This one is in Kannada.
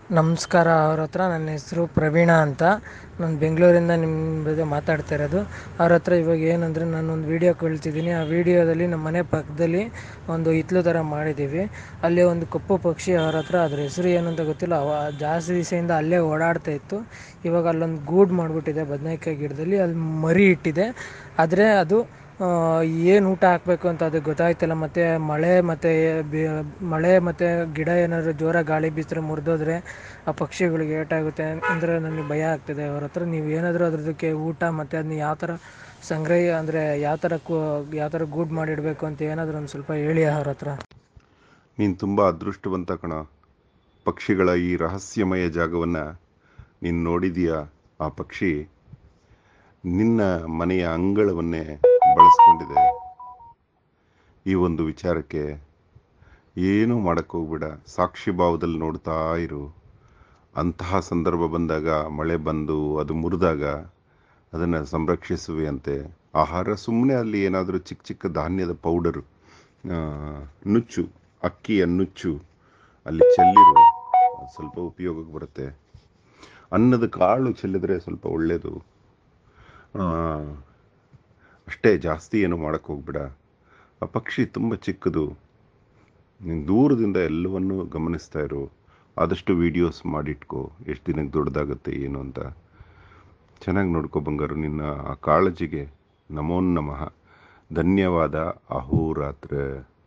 ನಮಸ್ಕಾರ ಅವ್ರ ಹತ್ರ ನನ್ನ ಹೆಸರು ಪ್ರವೀಣ ಅಂತ ನಾನು ಬೆಂಗಳೂರಿಂದ ನಿಮ್ಮ ಜೊತೆ ಮಾತಾಡ್ತಾ ಇರೋದು ಅವ್ರ ಹತ್ರ ಇವಾಗ ಏನಂದರೆ ನಾನೊಂದು ವೀಡಿಯೋ ಕಳ್ತಿದ್ದೀನಿ ಆ ವೀಡಿಯೋದಲ್ಲಿ ನಮ್ಮ ಮನೆ ಪಕ್ಕದಲ್ಲಿ ಒಂದು ಹಿತ್ಲು ಥರ ಮಾಡಿದ್ದೀವಿ ಅಲ್ಲಿ ಒಂದು ಕಪ್ಪು ಪಕ್ಷಿ ಅವ್ರ ಹತ್ರ ಅದ್ರ ಹೆಸರು ಏನು ಅಂತ ಗೊತ್ತಿಲ್ಲ ಅವ ಜಾಸ್ತಿ ದಿವಸದಿಂದ ಅಲ್ಲೇ ಓಡಾಡ್ತಾ ಇತ್ತು ಇವಾಗ ಅಲ್ಲೊಂದು ಗೂಡು ಮಾಡಿಬಿಟ್ಟಿದೆ ಬದನೇಕಾಯಿ ಗಿಡದಲ್ಲಿ ಅಲ್ಲಿ ಮರಿ ಇಟ್ಟಿದೆ ಆದರೆ ಅದು ಏನು ಊಟ ಹಾಕಬೇಕು ಅಂತ ಅದಕ್ಕೆ ಗೊತ್ತಾಗ್ತಿಲ್ಲ ಮತ್ತು ಮಳೆ ಮತ್ತು ಮಳೆ ಮತ್ತು ಗಿಡ ಏನಾದರೂ ಜೋರಾಗಿ ಗಾಳಿ ಬೀಸಿದ್ರೆ ಮುರಿದೋದ್ರೆ ಆ ಪಕ್ಷಿಗಳಿಗೆ ಏಟಾಗುತ್ತೆ ಅಂದರೆ ನನಗೆ ಭಯ ಆಗ್ತಿದೆ ಅವ್ರ ಹತ್ರ ನೀವು ಏನಾದರೂ ಅದ್ರದಕ್ಕೆ ಊಟ ಮತ್ತು ಅದನ್ನ ಯಾವ ಥರ ಸಂಗ್ರಹ ಅಂದರೆ ಯಾವ ಥರ ಕೂ ಯಾವ ಥರ ಗೂಡು ಮಾಡಿಡಬೇಕು ಅಂತ ಏನಾದರೂ ಒಂದು ಸ್ವಲ್ಪ ಹೇಳಿ ಅವ್ರ ಹತ್ರ ನೀನು ತುಂಬ ಅದೃಷ್ಟವಂತ ಕಣ ಪಕ್ಷಿಗಳ ಈ ರಹಸ್ಯಮಯ ಜಾಗವನ್ನು ನೀನು ನೋಡಿದೀಯಾ ಆ ಪಕ್ಷಿ ನಿನ್ನ ಮನೆಯ ಅಂಗಳವನ್ನೇ ಬಳಸ್ಕೊಂಡಿದೆ ಈ ಒಂದು ವಿಚಾರಕ್ಕೆ ಏನೂ ಮಾಡೋಕ್ಕೆ ಹೋಗ್ಬೇಡ ಸಾಕ್ಷಿ ಭಾವದಲ್ಲಿ ನೋಡ್ತಾ ಇರು ಅಂತಹ ಸಂದರ್ಭ ಬಂದಾಗ ಮಳೆ ಬಂದು ಅದು ಮುರಿದಾಗ ಅದನ್ನು ಸಂರಕ್ಷಿಸುವೆಯಂತೆ ಆಹಾರ ಸುಮ್ಮನೆ ಅಲ್ಲಿ ಏನಾದರೂ ಚಿಕ್ಕ ಚಿಕ್ಕ ಧಾನ್ಯದ ಪೌಡರು ನುಚ್ಚು ಅಕ್ಕಿಯ ನುಚ್ಚು ಅಲ್ಲಿ ಚೆಲ್ಲಿರು ಅದು ಸ್ವಲ್ಪ ಉಪಯೋಗಕ್ಕೆ ಬರುತ್ತೆ ಅನ್ನದ ಕಾಳು ಚೆಲ್ಲಿದ್ರೆ ಸ್ವಲ್ಪ ಒಳ್ಳೆಯದು ಅಷ್ಟೇ ಜಾಸ್ತಿ ಏನು ಮಾಡೋಕ್ಕೆ ಹೋಗ್ಬೇಡ ಆ ಪಕ್ಷಿ ತುಂಬ ಚಿಕ್ಕದು ನೀನು ದೂರದಿಂದ ಎಲ್ಲವನ್ನೂ ಗಮನಿಸ್ತಾ ಇರು ಆದಷ್ಟು ವೀಡಿಯೋಸ್ ಮಾಡಿಟ್ಕೋ ಎಷ್ಟು ದಿನಕ್ಕೆ ದೊಡ್ಡದಾಗುತ್ತೆ ಏನು ಅಂತ ಚೆನ್ನಾಗಿ ನೋಡ್ಕೊ ಬಂಗಾರು ನಿನ್ನ ಆ ಕಾಳಜಿಗೆ ನಮೋ ನಮಃ ಧನ್ಯವಾದ ಅಹೋರಾತ್ರ